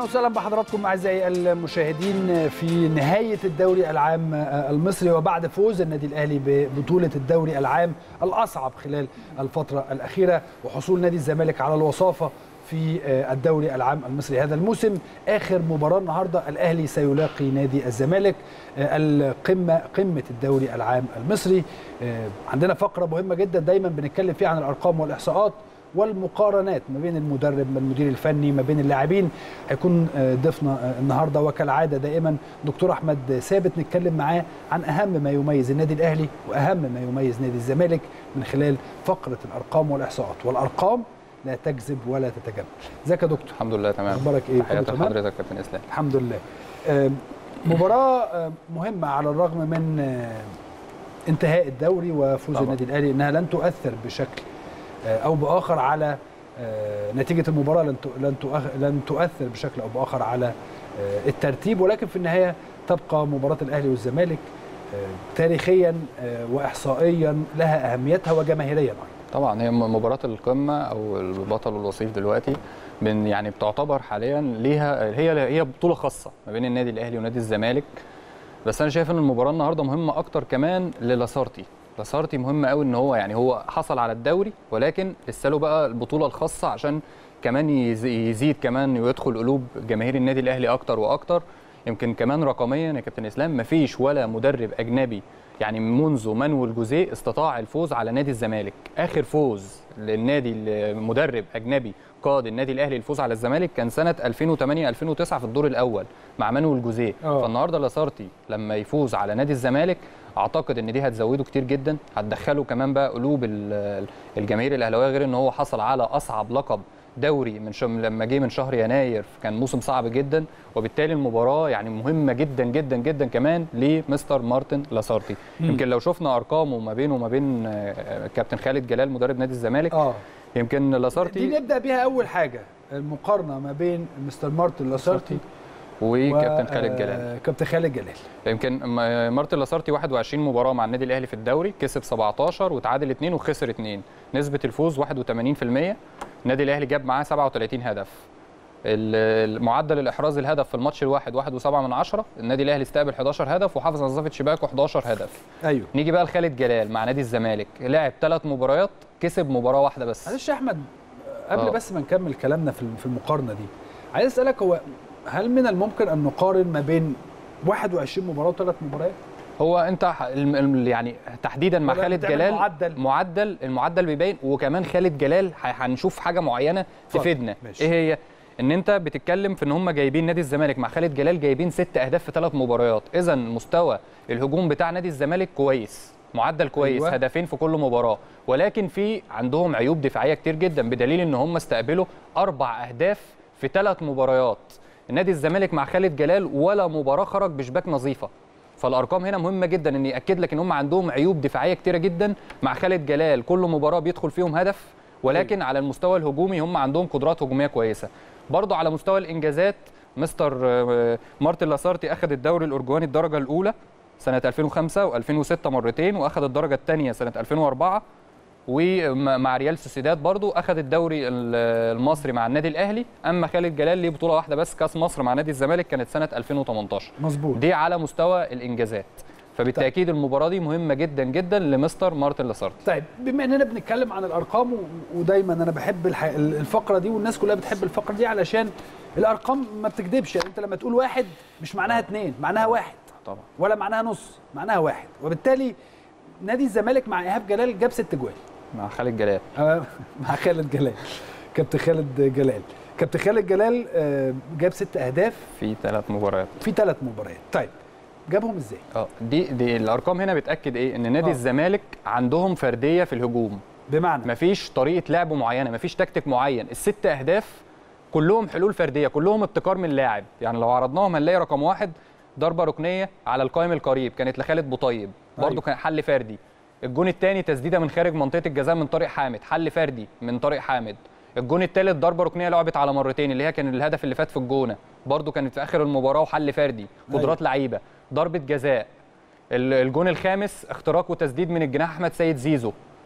وسهلا بحضراتكم اعزائي المشاهدين في نهايه الدوري العام المصري وبعد فوز النادي الاهلي ببطوله الدوري العام الاصعب خلال الفتره الاخيره وحصول نادي الزمالك على الوصافه في الدوري العام المصري هذا الموسم اخر مباراه النهارده الاهلي سيلاقي نادي الزمالك القمه قمه الدوري العام المصري عندنا فقره مهمه جدا دايما بنتكلم فيها عن الارقام والاحصاءات والمقارنات ما بين المدرب المدير الفني ما بين اللاعبين هيكون ضيفنا النهارده وكالعاده دائما دكتور احمد ثابت نتكلم معاه عن اهم ما يميز النادي الاهلي واهم ما يميز نادي الزمالك من خلال فقره الارقام والاحصاءات والارقام لا تكذب ولا تتجمل ازيك يا دكتور الحمد لله تمام اخبارك ايه تحياتي لحضرتك كابتن اسلام الحمد لله مباراه مهمه على الرغم من انتهاء الدوري وفوز النادي الاهلي انها لن تؤثر بشكل او باخر على نتيجه المباراه لن لن لن تؤثر بشكل او باخر على الترتيب ولكن في النهايه تبقى مباراه الاهلي والزمالك تاريخيا واحصائيا لها اهميتها وجماهيريا ايضا طبعا هي مباراه القمه او البطل والوصيف دلوقتي من يعني بتعتبر حاليا ليها هي هي بطوله خاصه ما بين النادي الاهلي ونادي الزمالك بس انا شايف ان المباراه النهارده مهمه اكتر كمان للاسارتي لاسارتي مهم قوي ان هو يعني هو حصل على الدوري ولكن لسه له بقى البطوله الخاصه عشان كمان يزيد كمان ويدخل قلوب جماهير النادي الاهلي اكتر واكتر يمكن كمان رقميا يا كابتن اسلام مفيش ولا مدرب اجنبي يعني منذ مانويل جوزيه استطاع الفوز على نادي الزمالك اخر فوز للنادي مدرب اجنبي قاد النادي الاهلي الفوز على الزمالك كان سنه 2008 2009 في الدور الاول مع مانويل جوزيه فالنهارده لاسارتي لما يفوز على نادي الزمالك اعتقد ان دي هتزوده كتير جدا هتدخله كمان بقى قلوب الجماهير الاهلاويه غير ان هو حصل على اصعب لقب دوري من شم لما جه من شهر يناير كان موسم صعب جدا وبالتالي المباراه يعني مهمه جدا جدا جدا كمان لمستر مارتن لاسارتي يمكن لو شفنا ارقامه ما بينه وما بين كابتن خالد جلال مدرب نادي الزمالك اه يمكن لاسارتي دي نبدا بيها اول حاجه المقارنه ما بين مستر مارتن لاسارتي وكابتن خالد جلال كابتن خالد جلال يمكن مارتن لاسارتي 21 مباراه مع النادي الاهلي في الدوري كسب 17 وتعادل 2 وخسر 2 نسبه الفوز 81% النادي الاهلي جاب معاه 37 هدف معدل الاحراز الهدف في الماتش الواحد 1.7 من عشرة النادي الاهلي استقبل 11 هدف وحافظ على نظافه شباكه 11 هدف ايوه نيجي بقى لخالد جلال مع نادي الزمالك لعب ثلاث مباريات كسب مباراه واحده بس معلش يا احمد قبل أوه. بس ما نكمل كلامنا في المقارنه دي عايز اسالك هو هل من الممكن ان نقارن ما بين 21 مباراه وثلاث مباريات هو انت يعني تحديدا مع خالد جلال معدل معدل المعدل بيبين وكمان خالد جلال هنشوف حاجه معينه تفيدنا ايه هي ان انت بتتكلم في ان هم جايبين نادي الزمالك مع خالد جلال جايبين ست اهداف في ثلاث مباريات اذا مستوى الهجوم بتاع نادي الزمالك كويس معدل كويس أيوة. هدفين في كل مباراه ولكن في عندهم عيوب دفاعيه كتير جدا بدليل ان هم استقبلوا اربع اهداف في ثلاث مباريات النادي الزمالك مع خالد جلال ولا مباراه خرج بشباك نظيفه فالارقام هنا مهمه جدا ان ياكد لك ان هم عندهم عيوب دفاعيه كتيره جدا مع خالد جلال كل مباراه بيدخل فيهم هدف ولكن على المستوى الهجومي هم عندهم قدرات هجوميه كويسه برضه على مستوى الانجازات مستر مارتن لاسارتي اخذ الدوري الارجواني الدرجه الاولى سنه 2005 و2006 مرتين واخذ الدرجه الثانيه سنه 2004 ومع ريال سوسيداد برضو اخذ الدوري المصري مع النادي الاهلي اما خالد جلال ليه بطوله واحده بس كاس مصر مع نادي الزمالك كانت سنه 2018 مظبوط دي على مستوى الانجازات فبالتاكيد طيب. المباراه دي مهمه جدا جدا لمستر مارتن لاسارتي طيب بما اننا بنتكلم عن الارقام ودايما انا بحب الح... الفقره دي والناس كلها بتحب الفقره دي علشان الارقام ما بتكذبش يعني انت لما تقول واحد مش معناها اثنين معناها واحد طبعا ولا معناها نص معناها واحد وبالتالي نادي الزمالك مع ايهاب جلال جاب ست جوال مع خالد جلال مع خالد جلال كابتن خالد جلال كابتن خالد جلال جاب ست اهداف في ثلاث مباريات في ثلاث مباريات طيب جابهم ازاي اه دي دي الارقام هنا بتاكد ايه ان نادي أوه. الزمالك عندهم فرديه في الهجوم بمعنى مفيش طريقه لعب معينه مفيش تكتيك معين الست اهداف كلهم حلول فرديه كلهم ابتكار من لاعب يعني لو عرضناهم هنلاقي رقم واحد ضربه ركنيه على القائم القريب كانت لخالد بوطيب برده أيوه. كان حل فردي الجون الثاني تسديده من خارج منطقه الجزاء من طارق حامد حل فردي من طارق حامد الجون الثالث ضربه ركنيه لعبت على مرتين اللي هي كان الهدف اللي فات في الجونه برده كانت في اخر المباراه وحل فردي قدرات لعيبه ضربه جزاء الجون الخامس اختراق وتسديد من الجناح احمد سيد زيزو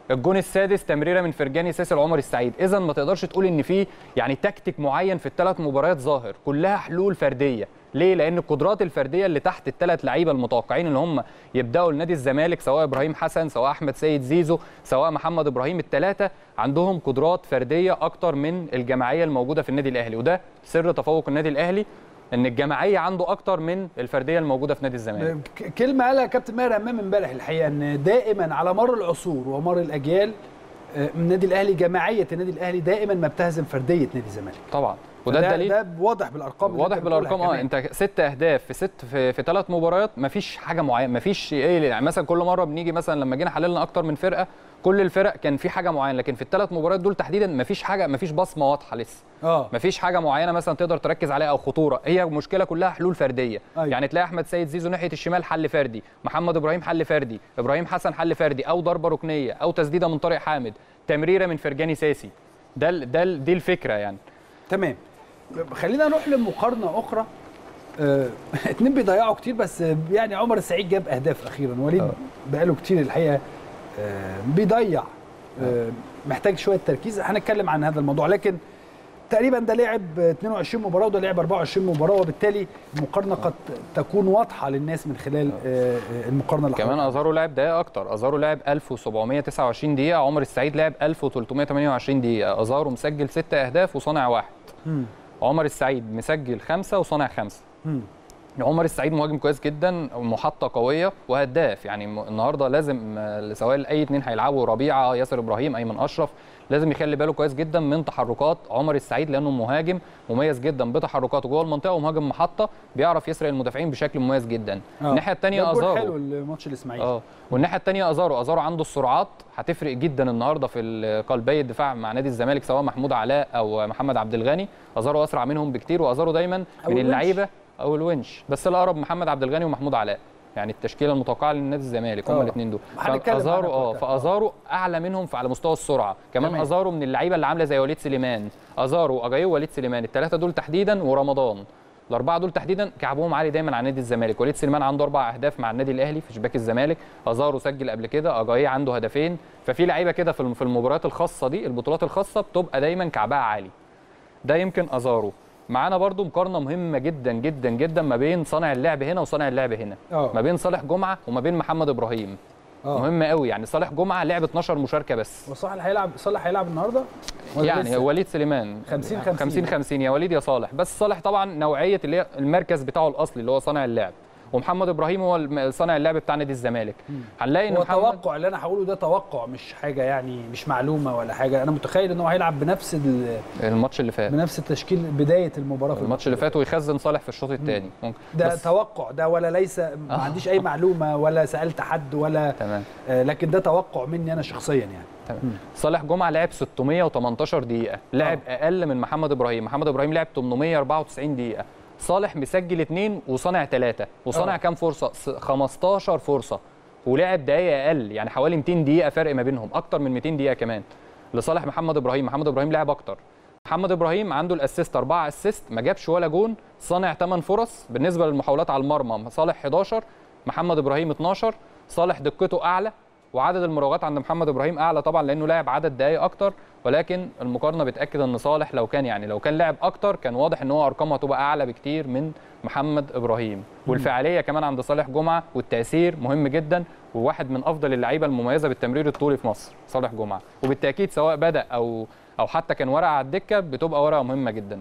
الجون السادس تمريره من فرجاني ساسي لعمر السعيد اذا ما تقدرش تقول ان في يعني تكتيك معين في الثلاث مباريات ظاهر كلها حلول فرديه ليه لان القدرات الفرديه اللي تحت الثلاث لعيبه المتوقعين ان هم يبداوا لنادي الزمالك سواء ابراهيم حسن سواء احمد سيد زيزو سواء محمد ابراهيم الثلاثه عندهم قدرات فرديه اكتر من الجماعيه الموجوده في النادي الاهلي وده سر تفوق النادي الاهلي ان الجماعيه عنده اكتر من الفرديه الموجوده في نادي الزمالك ك- كلمه قالها كابتن ماهر امام امبارح الحقيقه ان دائما على مر العصور ومر الاجيال آه، النادي الاهلي جماعيه النادي الاهلي دائما ما بتهزم فرديه نادي الزمالك طبعا وده ده- الدليل ده واضح بالارقام اللي واضح أنت بتقولها بالارقام اه كمان. انت ست اهداف في ست في, في ثلاث مباريات مفيش حاجه معينه مفيش ايه يعني مثلا كل مره بنيجي مثلا لما جينا حللنا اكتر من فرقه كل الفرق كان في حاجه معينه لكن في الثلاث مباريات دول تحديدا مفيش حاجه مفيش بصمه واضحه لسه اه مفيش حاجه معينه مثلا تقدر تركز عليها او خطوره هي المشكله كلها حلول فرديه أيوة. يعني تلاقي احمد سيد زيزو ناحيه الشمال حل فردي محمد ابراهيم حل فردي ابراهيم حسن حل فردي او ضربه ركنيه او تسديده من طارق حامد تمريره من فرجاني ساسي ده ال- ده ال- دي الفكره يعني تمام خلينا نروح لمقارنه اخرى آه، اتنين بيضيعوا كتير بس آه، يعني عمر السعيد جاب اهداف اخيرا وليد آه. بقاله كتير الحقيقه آه، بيضيع آه، محتاج شويه تركيز هنتكلم عن هذا الموضوع لكن تقريبا ده لعب 22 مباراه وده لعب 24 مباراه وبالتالي المقارنه قد تكون واضحه للناس من خلال آه، آه، المقارنه اللي كمان حضرتك- ازارو لعب دقائق اكتر ازارو لعب 1729 دقيقه عمر السعيد لعب 1328 دقيقه ازارو مسجل 6 اهداف وصانع واحد مم. عمر السعيد مسجل خمسة وصانع خمسة مم. عمر السعيد مهاجم كويس جدا محطة قوية وهداف يعني م- النهارده لازم آه، سواء اي اتنين هيلعبوا ربيعة ياسر ابراهيم ايمن اشرف لازم يخلي باله كويس جدا من تحركات عمر السعيد لانه مهاجم مميز جدا بتحركاته جوه المنطقة ومهاجم محطة بيعرف يسرق المدافعين بشكل مميز جدا آه. الناحية ده الثانية جول ازارو حلو الماتش الاسماعيلي اه والناحيه الثانيه ازارو ازارو عنده السرعات هتفرق جدا النهارده في ال- قلبي الدفاع مع نادي الزمالك سواء محمود علاء او محمد عبد الغني ازارو اسرع منهم بكتير وازارو دايما أو من الونش. اللعيبه او الونش بس الاقرب محمد عبد الغني ومحمود علاء يعني التشكيله المتوقعه لنادي الزمالك هم آه. الاثنين دول هنتكلم فازارو عنها اه كلها. فازارو اعلى منهم في على مستوى السرعه كمان تمام. ازارو من اللعيبه اللي عامله زي وليد سليمان ازارو اجايو وليد سليمان الثلاثه دول تحديدا ورمضان الاربعه دول تحديدا كعبهم عالي دايما على نادي الزمالك وليد سليمان عنده اربع اهداف مع النادي الاهلي في شباك الزمالك ازارو سجل قبل كده اجاي عنده هدفين ففي لعيبه كده في الم- في المباريات الخاصه دي البطولات الخاصه بتبقى دايما كعبها عالي ده يمكن ازارو معانا برضو مقارنه مهمه جدا جدا جدا ما بين صانع اللعب هنا وصانع اللعب هنا اه ما بين صالح جمعه وما بين محمد ابراهيم اه مهمه قوي يعني صالح جمعه لعب 12 مشاركه بس وصالح هيلعب صالح هيلعب النهارده ولا يعني لسه؟ وليد سليمان 50 50 50 50 يا وليد يا صالح بس صالح طبعا نوعيه اللي هي المركز بتاعه الاصلي اللي هو صانع اللعب ومحمد ابراهيم هو الم- صانع اللعب بتاع نادي الزمالك هنلاقي ان هو محمد توقع اللي انا هقوله ده توقع مش حاجه يعني مش معلومه ولا حاجه انا متخيل ان هو هيلعب بنفس ال- الماتش اللي فات بنفس التشكيل بدايه المباراه في الماتش اللي فات ويخزن صالح في الشوط الثاني ممكن ده بس- توقع ده ولا ليس ما آه. عنديش اي معلومه ولا سالت حد ولا تمام آه لكن ده توقع مني انا شخصيا يعني تمام صالح جمعه لعب 618 دقيقه لعب اقل من محمد ابراهيم محمد ابراهيم لعب 894 دقيقه صالح مسجل اثنين وصانع ثلاثه وصانع آه. كام فرصه س- 15 فرصه ولعب دقايق اقل يعني حوالي 200 دقيقه فرق ما بينهم اكتر من 200 دقيقه كمان لصالح محمد ابراهيم محمد ابراهيم لعب اكتر محمد ابراهيم عنده الاسيست 4 اسيست ما جابش ولا جون صانع 8 فرص بالنسبه للمحاولات على المرمى صالح 11 محمد ابراهيم 12 صالح دقته اعلى وعدد المراوغات عند محمد ابراهيم اعلى طبعا لانه لاعب عدد دقائق اكتر ولكن المقارنه بتاكد ان صالح لو كان يعني لو كان لاعب اكتر كان واضح ان هو ارقامه هتبقى اعلى بكتير من محمد ابراهيم والفعاليه كمان عند صالح جمعه والتاثير مهم جدا وواحد من افضل اللعيبه المميزه بالتمرير الطولي في مصر صالح جمعه وبالتاكيد سواء بدا او او حتى كان ورقه على الدكه بتبقى ورقه مهمه جدا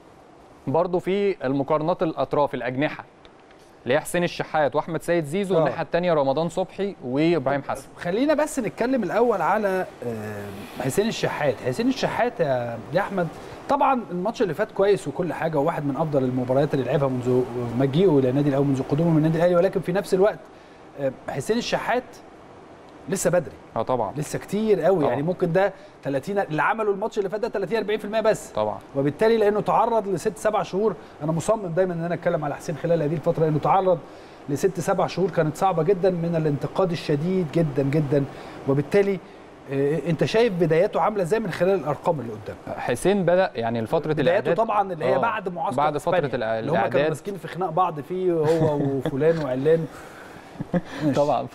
برضه في المقارنات الاطراف الاجنحه اللي هي حسين الشحات واحمد سيد زيزو آه. والناحيه الثانيه رمضان صبحي وابراهيم حسن خلينا بس نتكلم الاول على آه، حسين الشحات حسين الشحات يا يا احمد طبعا الماتش اللي فات كويس وكل حاجه وواحد من افضل المباريات اللي لعبها منذ مجيئه الى النادي الاهلي منذ قدومه من النادي الاهلي ولكن في نفس الوقت آه، حسين الشحات لسه بدري اه طبعا لسه كتير قوي طبعا. يعني ممكن ده 30 اللي عملوا الماتش اللي فات ده 30 40% بس طبعا وبالتالي لانه تعرض لست سبع شهور انا مصمم دايما ان انا اتكلم على حسين خلال هذه الفتره لانه تعرض لست سبع شهور كانت صعبه جدا من الانتقاد الشديد جدا جدا وبالتالي آه، انت شايف بداياته عامله ازاي من خلال الارقام اللي قدام حسين بدا يعني فتره بداياته الاعداد طبعا اللي هي آه، بعد معسكر بعد فتره إسبانيا، الإع- اللي هم كانوا الاعداد ماسكين في خناق بعض فيه هو وفلان وعلان ماشي. طبعا ف-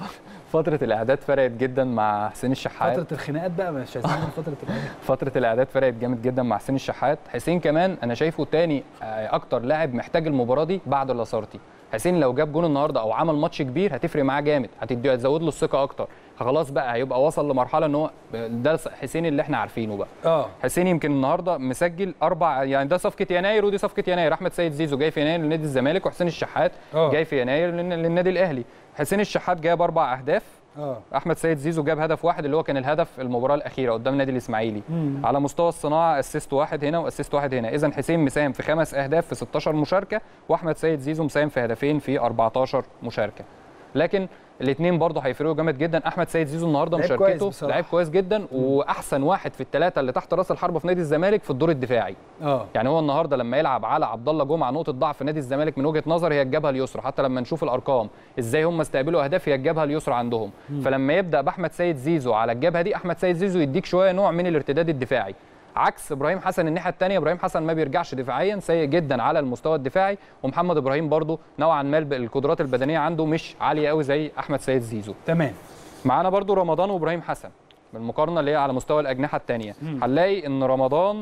فتره الاعداد فرقت جدا مع حسين الشحات فتره الخناقات بقى مش عايزين نقول فتره الخناقات فتره الاعداد فرقت جامد جدا مع حسين الشحات حسين كمان انا شايفه تاني آه، اكتر لاعب محتاج المباراه دي بعد لاسارتي حسين لو جاب جون النهارده او عمل ماتش كبير هتفرق معاه جامد هتدي هتزود له الثقه اكتر خلاص بقى هيبقى وصل لمرحله ان هو ده حسين اللي احنا عارفينه بقى اه حسين يمكن النهارده مسجل اربع يعني ده صفقه يناير ودي صفقه يناير احمد سيد زيزو جاي في يناير لنادي الزمالك وحسين الشحات آه. جاي في يناير للن- للنادي الاهلي حسين الشحات جاب اربع اهداف اه احمد سيد زيزو جاب هدف واحد اللي هو كان الهدف المباراه الاخيره قدام النادي الاسماعيلي مم. على مستوى الصناعه اسيست واحد هنا واسيست واحد هنا اذا حسين مساهم في خمس اهداف في 16 مشاركه واحمد سيد زيزو مساهم في هدفين في 14 مشاركه لكن الاثنين برضه هيفرقوا جامد جدا احمد سيد زيزو النهارده لعيب كويس مشاركته بصراحة. لعيب كويس جدا واحسن واحد في الثلاثه اللي تحت راس الحربه في نادي الزمالك في الدور الدفاعي اه يعني هو النهارده لما يلعب على عبد الله جمعه نقطه ضعف نادي الزمالك من وجهه نظري هي الجبهه اليسرى حتى لما نشوف الارقام ازاي هم استقبلوا اهداف هي الجبهه اليسرى عندهم فلما يبدا باحمد سيد زيزو على الجبهه دي احمد سيد زيزو يديك شويه نوع من الارتداد الدفاعي عكس ابراهيم حسن الناحيه الثانيه ابراهيم حسن ما بيرجعش دفاعيا سيء جدا على المستوى الدفاعي ومحمد ابراهيم برضو نوعا ما الب- القدرات البدنيه عنده مش عاليه قوي زي احمد سيد زيزو تمام معانا برضو رمضان وابراهيم حسن بالمقارنه اللي هي على مستوى الاجنحه الثانيه هنلاقي ان رمضان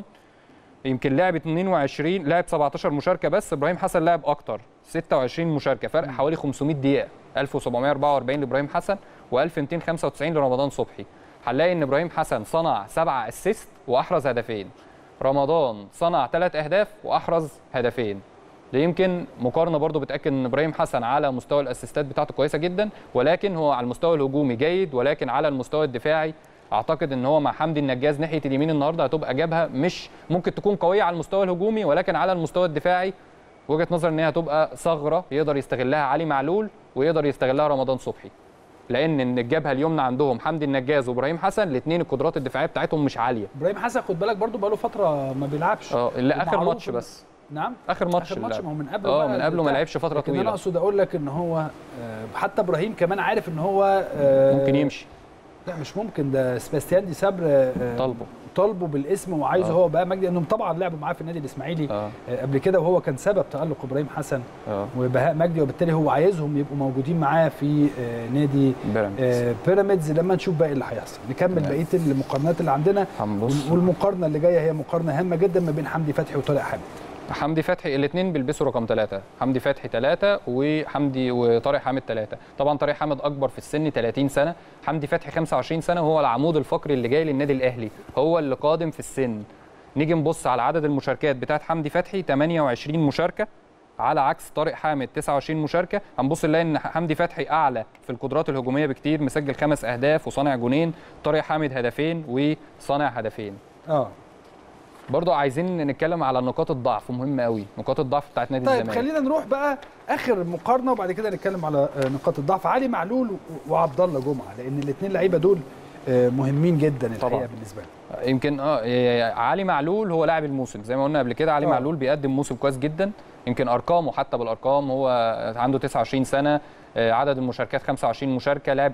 يمكن لعب 22 لعب 17 مشاركه بس ابراهيم حسن لعب اكتر 26 مشاركه فرق حوالي 500 دقيقه 1744 لابراهيم حسن و1295 لرمضان صبحي هنلاقي ان ابراهيم حسن صنع سبعة اسيست واحرز هدفين رمضان صنع ثلاث اهداف واحرز هدفين ده يمكن مقارنه برضو بتاكد ان ابراهيم حسن على مستوى الاسيستات بتاعته كويسه جدا ولكن هو على المستوى الهجومي جيد ولكن على المستوى الدفاعي اعتقد ان هو مع حمدي النجاز ناحيه اليمين النهارده هتبقى جابها مش ممكن تكون قويه على المستوى الهجومي ولكن على المستوى الدفاعي وجهه نظر ان هي هتبقى ثغره يقدر يستغلها علي معلول ويقدر يستغلها رمضان صبحي لان ان الجبهه اليمنى عندهم حمدي النجاز وابراهيم حسن الاثنين القدرات الدفاعيه بتاعتهم مش عاليه ابراهيم حسن خد بالك برضو بقاله فتره ما بيلعبش اه اللي اخر ومعروف ماتش إن- بس نعم اخر ماتش اخر ماتش اللي ما هو من قبل اه بقى من قبله ما بتاع. لعبش فتره لكن انا طويله اقصد اقول لك ان هو آه، حتى ابراهيم كمان عارف ان هو آه، ممكن يمشي لا مش ممكن ده سباستيان دي سابر آه، طالبه طالبه بالاسم وعايزه آه. هو بقى مجدي انهم طبعا لعبوا معاه في النادي الاسماعيلي اه آه، قبل كده وهو كان سبب تالق ابراهيم حسن اه وبهاء مجدي وبالتالي هو عايزهم يبقوا موجودين معاه في آه، نادي بيراميدز آه، بيراميدز لما نشوف بقى إيه اللي هيحصل نكمل تمام. بقيه المقارنات اللي عندنا هنبص والمقارنه اللي جايه هي مقارنه هامه جدا ما بين حمدي فتحي وطارق حامد حمدي فتحي الاثنين بيلبسوا رقم ثلاثة حمدي فتحي ثلاثة وحمدي وطارق حامد ثلاثة طبعا طارق حامد اكبر في السن 30 سنه حمدي فتحي 25 سنه وهو العمود الفقري اللي جاي للنادي الاهلي هو اللي قادم في السن نيجي نبص على عدد المشاركات بتاعت حمدي فتحي 28 مشاركه على عكس طارق حامد 29 مشاركه هنبص نلاقي ان حمدي فتحي اعلى في القدرات الهجوميه بكتير مسجل خمس اهداف وصانع جونين طارق حامد هدفين وصانع هدفين اه برضو عايزين نتكلم على نقاط الضعف مهمه قوي نقاط الضعف بتاعت نادي طيب الزمالك خلينا نروح بقى اخر مقارنه وبعد كده نتكلم على آه، نقاط الضعف علي معلول و- وعبد الله جمعه لان الاثنين لعيبه دول آه، مهمين جدا الحقيقه طبعاً. بالنسبه لي يمكن اه إيه، علي معلول هو لاعب الموسم زي ما قلنا قبل كده علي آه. معلول بيقدم موسم كويس جدا يمكن ارقامه حتى بالارقام هو عنده 29 سنه آه، عدد المشاركات 25 مشاركه لعب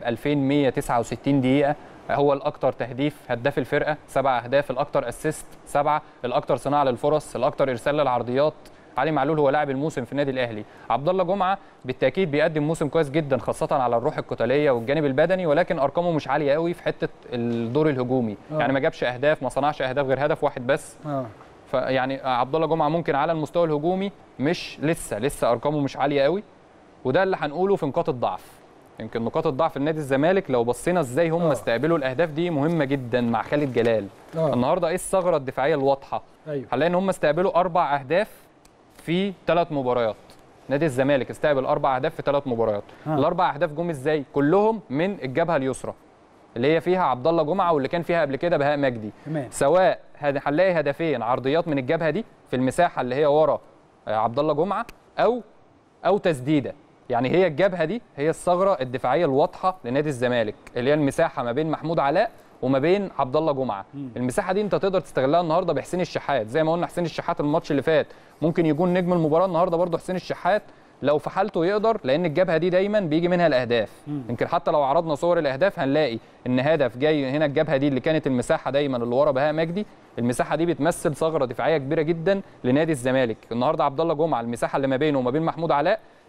2169 دقيقه هو الاكثر تهديف هداف الفرقه سبع اهداف الاكثر اسيست سبعه الاكثر صناعه للفرص الاكثر ارسال للعرضيات علي معلول هو لاعب الموسم في النادي الاهلي عبد الله جمعه بالتاكيد بيقدم موسم كويس جدا خاصه على الروح القتاليه والجانب البدني ولكن ارقامه مش عاليه قوي في حته الدور الهجومي آه. يعني ما جابش اهداف ما صنعش اهداف غير هدف واحد بس اه فيعني عبد الله جمعه ممكن على المستوى الهجومي مش لسه لسه ارقامه مش عاليه قوي وده اللي هنقوله في نقاط الضعف يمكن نقاط الضعف النادي الزمالك لو بصينا ازاي هم آه. استقبلوا الاهداف دي مهمه جدا مع خالد جلال اه النهارده ايه الثغره الدفاعيه الواضحه ايوه هنلاقي ان هم استقبلوا اربع اهداف في ثلاث مباريات نادي الزمالك استقبل اربع اهداف في ثلاث مباريات آه. الاربع اهداف جم ازاي كلهم من الجبهه اليسرى اللي هي فيها عبد الله جمعه واللي كان فيها قبل كده بهاء مجدي تمام سواء هد- هنلاقي هدفين عرضيات من الجبهه دي في المساحه اللي هي ورا آه، عبد الله جمعه او او تسديده يعني هي الجبهه دي هي الثغره الدفاعيه الواضحه لنادي الزمالك اللي هي المساحه ما بين محمود علاء وما بين عبد الله جمعه المساحه دي انت تقدر تستغلها النهارده بحسين الشحات زي ما قلنا حسين الشحات الماتش اللي فات ممكن يكون نجم المباراه النهارده برضه حسين الشحات لو في حالته يقدر لان الجبهه دي دايما بيجي منها الاهداف يمكن حتى لو عرضنا صور الاهداف هنلاقي ان هدف جاي هنا الجبهه دي اللي كانت المساحه دايما اللي ورا بهاء مجدي المساحه دي بتمثل ثغره دفاعيه كبيره جدا لنادي الزمالك النهارده عبد الله جمعه المساحه اللي ما بينه وما بين محمود علاء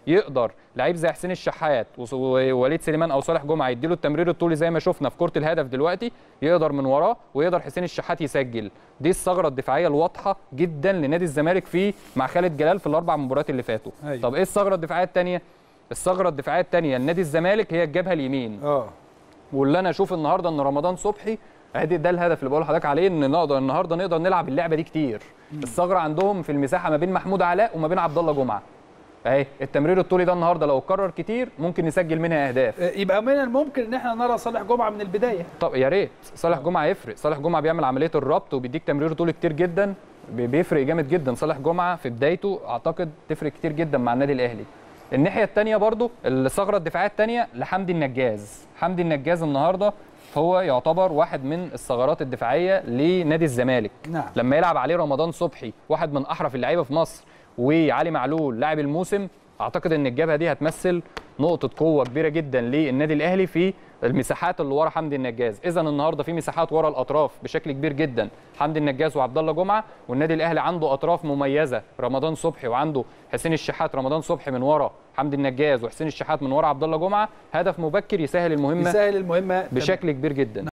يقدر لعيب زي حسين الشحات وص- ووليد سليمان او صالح جمعه يديله التمرير الطولي زي ما شفنا في كره الهدف دلوقتي يقدر من وراه ويقدر حسين الشحات يسجل دي الثغره الدفاعيه الواضحه جدا لنادي الزمالك في مع خالد جلال في الاربع مباريات اللي فاتوا أيوة. طب ايه الثغره الدفاعيه الثانيه الثغره الدفاعيه الثانيه لنادي الزمالك هي الجبهه اليمين اه واللي انا اشوف النهارده ان رمضان صبحي ادي ده الهدف اللي بقول لحضرتك عليه ان نقدر النهارده نقدر نلعب اللعبه دي كتير الثغره عندهم في المساحه ما بين محمود علاء وما بين عبد الله جمعه اهي التمرير الطولي ده النهارده لو اتكرر كتير ممكن نسجل منها اهداف آه، يبقى من الممكن ان احنا نرى صالح جمعه من البدايه طب يا ريت صالح جمعه يفرق صالح جمعه بيعمل عمليه الربط وبيديك تمرير طولي كتير جدا بي- بيفرق جامد جدا صالح جمعه في بدايته اعتقد تفرق كتير جدا مع النادي الاهلي الناحيه الثانيه برضو الثغره الدفاعيه الثانيه لحمدي النجاز حمدي النجاز النهارده هو يعتبر واحد من الثغرات الدفاعيه لنادي الزمالك نعم. لما يلعب عليه رمضان صبحي واحد من احرف اللعيبه في مصر وعلي معلول لاعب الموسم اعتقد ان الجبهه دي هتمثل نقطه قوه كبيره جدا للنادي الاهلي في المساحات اللي ورا حمدي النجاز اذا النهارده في مساحات ورا الاطراف بشكل كبير جدا حمدي النجاز وعبد الله جمعه والنادي الاهلي عنده اطراف مميزه رمضان صبحي وعنده حسين الشحات رمضان صبحي من ورا حمدي النجاز وحسين الشحات من ورا عبد الله جمعه هدف مبكر يسهل المهمه يسهل المهمه بشكل كبير جدا